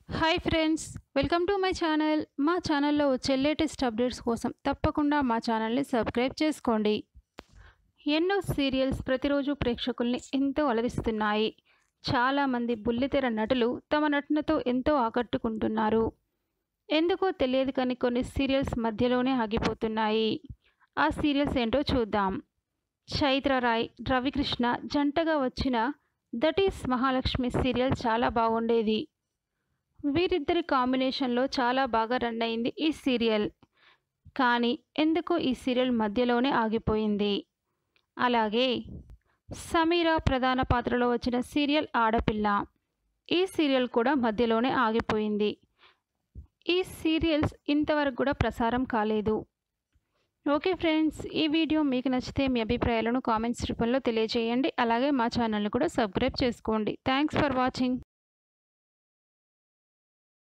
hi friends welcome to my channel మా ఛానల్లో వచ్చే లేటెస్ట్ అప్డేట్స్ కోసం తప్పకుండా మా ఛానల్ని సబ్స్క్రైబ్ చేసుకోండి ఎన్నో సీరియల్స్ ప్రతిరోజు ప్రేక్షకుల్ని ఎంతో అలరిస్తున్నాయి చాలామంది బుల్లితెర నటులు తమ నటనతో ఎంతో ఆకట్టుకుంటున్నారు ఎందుకో తెలియదు కానీ కొన్ని సీరియల్స్ మధ్యలోనే ఆగిపోతున్నాయి ఆ సీరియల్స్ ఏంటో చూద్దాం చైత్ర రాయ్ రవికృష్ణ జంటగా వచ్చిన దట్ ఈస్ మహాలక్ష్మి సీరియల్ చాలా బాగుండేది వీరిద్దరి కాంబినేషన్లో చాలా బాగా రన్ అయింది ఈ సీరియల్ కానీ ఎందుకో ఈ సీరియల్ మధ్యలోనే ఆగిపోయింది అలాగే సమీర ప్రధాన పాత్రలో వచ్చిన సీరియల్ ఆడపిల్ల ఈ సీరియల్ కూడా మధ్యలోనే ఆగిపోయింది ఈ సీరియల్స్ ఇంతవరకు కూడా ప్రసారం కాలేదు ఓకే ఫ్రెండ్స్ ఈ వీడియో మీకు నచ్చితే మీ అభిప్రాయాలను కామెంట్స్ రూపంలో తెలియజేయండి అలాగే మా ఛానల్ని కూడా సబ్స్క్రైబ్ చేసుకోండి థ్యాంక్స్ ఫర్ వాచింగ్